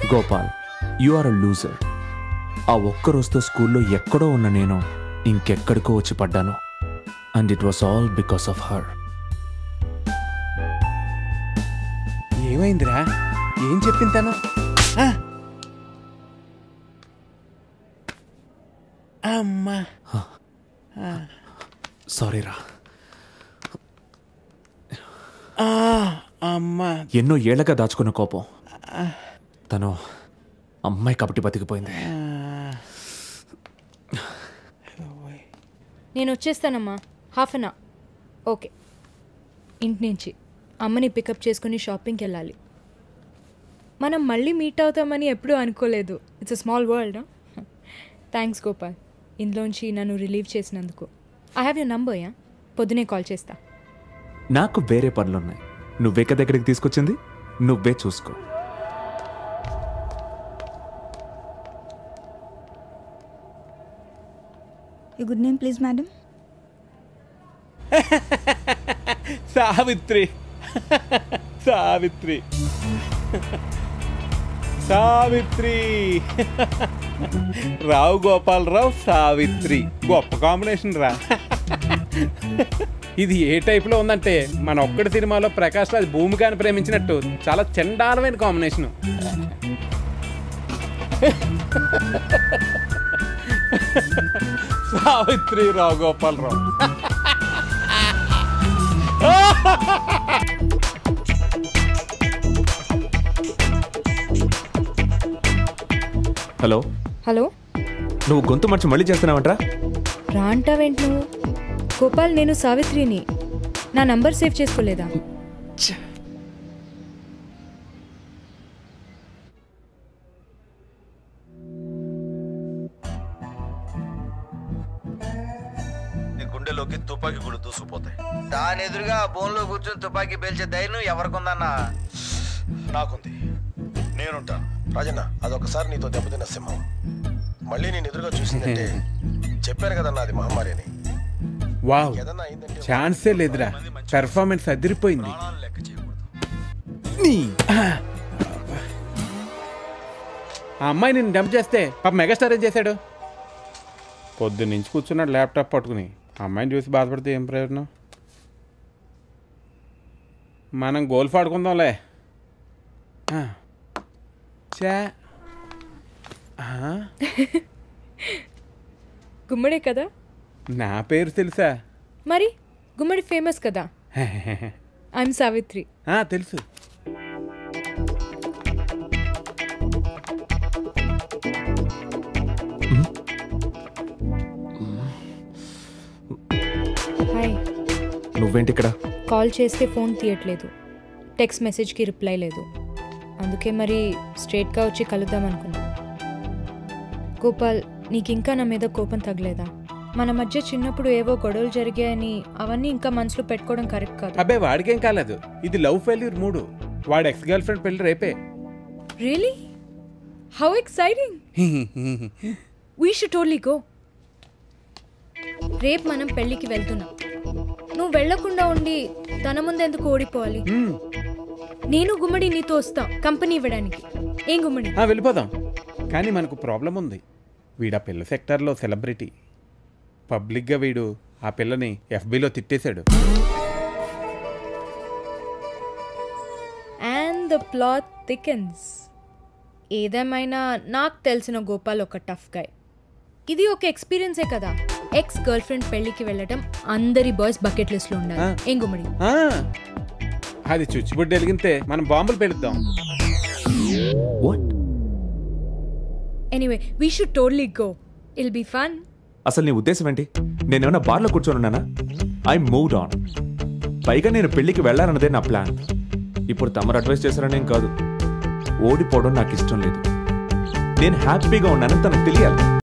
Gopal you are a loser ఆ ఒక్క రోజుతో స్కూల్లో ఎక్కడో ఉన్న నేను ఇంకెక్కడికో వచ్చి పడ్డాను and it was all because of her ఏమైందిరా ఏం చెప్పింది తను ఆ? అమ్మా సారీ రా ఆ, అమ్మా ఎన్నో ఏళ్లగా దాచుకున్న కోపం తను అమ్మాయి కబట్టి బతికిపోయింది నేను వచ్చేస్తానమ్మా హాఫ్ అన్ అవర్ ఓకే ఇంటి నుంచి అమ్మని పికప్ చేసుకుని షాపింగ్కి వెళ్ళాలి మనం మళ్ళీ మీట్ అవుతామని ఎప్పుడూ అనుకోలేదు it's a small world thanks Gopal ఇందులోంచి నన్ను రిలీవ్ చేసినందుకు I have you number yeah పొద్దునే కాల్ చేస్తా నాకు వేరే పనులున్నాయి నువ్వెక్క దగ్గరికి తీసుకొచ్చింది నువ్వే చూసుకో Your good name, please, madam? Savitri Savitri Savitri Rao Gopalarao Savitri గొప్ప కాంబినేషన్ రా ఇది ఏ టైప్లో ఉందంటే మన ఒక్కడి సినిమాలో ప్రకాష్ రాజ్ భూమికాని ప్రేమించినట్టు చాలా చండాలమైన combination Savitri Rao Gopalarao hello hello నువ్వు గొంతు మంచి మళ్ళీ చేస్తున్నావంట్రా రా అంటావేంటి నువ్వు గోపాల్ నేను సావిత్రిని నా నంబర్ సేవ్ చేసుకోలేదా నీ గుండెలోకి తుపాకీ గుళ్ళు దూసుకుపోతాయి దాని ఎదురుగా ఆ బోన్లో కూర్చొని తుపాకీ పేల్చే ధైర్యం ఎవరికుందన్నా నాకుంది నేనుంటాను రాజన్న అదొకసారి నీతో దెబ్బతిన్న సింహం మళ్ళీ నేను ఎదురుగా చూసిందంటే చెప్పాను కదన్నా అది మహమ్మారి అని వావ్ ఏదన్నా అయిందంటే ఛాన్సే లేదురా పెర్ఫార్మెన్స్ అదిరిపోయింది ప్రాణాలు లెక్క చేయకూడదు ఆ అమ్మాయి నేను డంప్ చేస్తే పాప మెగాస్టార్ ఏం చేశాడు పొద్దు నుంచి కూర్చున్నాడు ల్యాప్టాప్ పట్టుకుని ఆ అమ్మాయిని చూసి బాధపడితే ఏం ప్రయోజనం మనం గోల్ఫ్ ఆడుకుందాంలే ఆ. చా ఆ? గుమ్మడే కదా నా పేరు తెలుసా మరి గుమ్మడి ఫేమస్ కదా ఐఎమ్ సావిత్రి ఆ, తెలుసు హాయ్ నువ్వేంటి ఇక్కడ కాల్ చేస్తే ఫోన్ తీయట్లేదు టెక్స్ట్ మెసేజ్కి రిప్లై లేదు అందుకే మరి స్ట్రేట్గా వచ్చి కలుద్దాం అనుకున్నా గోపాల్ నీకు ఇంకా నా మీద కోపం తగలేదా మన మధ్య చిన్నప్పుడు ఏవో గొడవలు జరిగాయని అవన్నీ ఇంకా మనసులో పెట్టుకోవడం కరెక్ట్ కాదు అబ్బే వాడికేం కాలేదు ఇది లవ్ ఫెయిల్యూర్ మూడు వాడు ఎక్స్ గర్ల్ ఫ్రెండ్ పెళ్ళి రేపే really how exciting we should totally go రేపు మనం పెళ్ళికి వెళ్తున్నాం నువ్వు వెళ్లకుండా ఉండి తన ముందెందుకు ఓడిపోవాలి హ్మ్. నేను గుమ్మడి నీతో వస్తాం కంపెనీ ఇవ్వడానికి ఏం గుమ్మడి ఆ, వెళ్ళిపోదాం కానీ మనకు ప్రాబ్లం ఉంది వీడు ఆ పిల్ల సెక్టార్లో సెలబ్రిటీ పబ్లిక్గా వీడు ఆ పిల్లని ఎఫ్బీలో తిట్టేశాడు అండ్ ద ప్లాట్ థికెన్స్ ఏదేమైనా నాకు తెలిసిన గోపాల్ ఒక టఫ్ గాయ్ ఇది ఒక ఎక్స్పీరియన్సే కదా ఎక్స్ గర్ల్ ఫ్రెండ్ పెళ్ళికి వెళ్ళటం అందరి బాయ్స్ బకెట్ లిస్ట్లో ఉండాలి ఆ. ఏం గుమ్మడి ఆ, అది చుచ్చుబుడ్డి వెలిగితే మనం బాంబులు పెడుద్దాం what anyway we should totally go it'll be fun అసలు నీ ఉద్దేశం ఏంటి నేనేమన్నా బార్లో కూర్చొని ఉన్నానా ఐ మూవ్డ్ ఆన్ పైగా నేను పెళ్లికి వెళ్ళాలన్నదే నా ప్లాన్ ఇప్పుడు తమరు అడ్వైస్ చేశారనేం కాదు ఓడిపోవడం నాకు ఇష్టం లేదు నేను హ్యాపీగా ఉన్నానని తనకు తెలియాలి